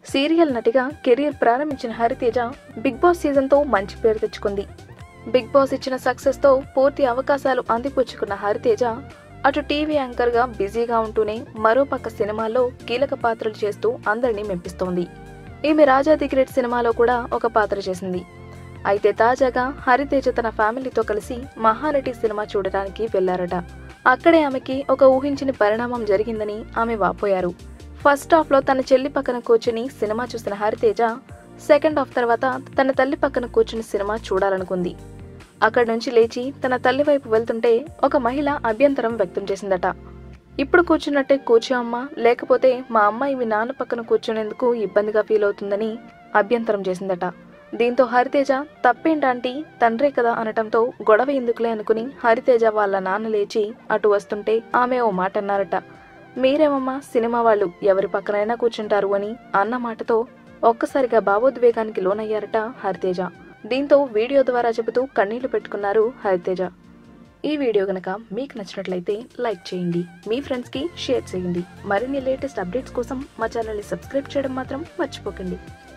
serial నటిగా career ప్రారంభించిన Hariteja big boss సీజన్తో మంచి పేరు తెచ్చుకుంది బిగ్ బాస్ ఇచ్చిన సక్సెస్తో పూర్తి అవకాశాలు అందిపుచ్చుకున్న హరితేజ అటు టీవీ యాంకర్గా బిజీగా ఉంటూనే మరోపక్క సినిమాల్లో కీలక పాత్రలు చేస్తూ అందరినీ మెప్పిస్తోంది ఈమె రాజా ది గ్రేట్ సినిమాలో కూడా ఒక పాత్ర చేసింది అయితే తాజాగా హరితేజ తన ఫ్యామిలీతో కలిసి మహానటి సినిమా చూడటానికి వెళ్లారట అక్కడే ఆమెకి ఒక ఊహించని పరిణామం జరిగిందని ఆమె వాపోయారు ఫస్ట్ హాఫ్ లో తన చెల్లి పక్కన కూర్చుని సినిమా చూసిన హరితేజ సెకండ్ హాఫ్ తర్వాత తన తల్లి పక్కన కూర్చుని సినిమా చూడాలనుకుంది అక్కడి నుంచి లేచి తన తల్లి వైపు వెళ్తుంటే ఒక మహిళ అభ్యంతరం వ్యక్తం చేసిందట ఇప్పుడు కూర్చున్నట్టే కూర్చో అమ్మా లేకపోతే మా అమ్మాయి మీ నాన్న పక్కన కూర్చునేందుకు ఇబ్బందిగా ఫీల్ అవుతుందని అభ్యంతరం చేసిందట దీంతో హరితేజ తప్పేంటాంటీ తండ్రే కదా అనటంతో గొడవ ఎందుకులే అనుకుని హరితేజ వాళ్ళ నాన్న లేచి అటు వస్తుంటే ఆమె ఓ మాట అన్నారట మీరేమమ్మా సినిమా వాళ్ళు ఎవరి పక్కనైనా కూర్చుంటారు అని అన్న మాటతో ఒక్కసారిగా భావోద్వేగానికి లోనయ్యారట హరితేజ దీంతో వీడియో ద్వారా చెబుతూ కన్నీళ్లు పెట్టుకున్నారు హరితేజ ఈ వీడియో గనక మీకు నచ్చినట్లయితే లైక్ చేయండి మీ ఫ్రెండ్స్ కి షేర్ చేయండి మరిన్ని లేటెస్ట్ అప్డేట్స్ కోసం మా ఛానల్ ని సబ్స్క్రైబ్ చేయడం మాత్రం మర్చిపోకండి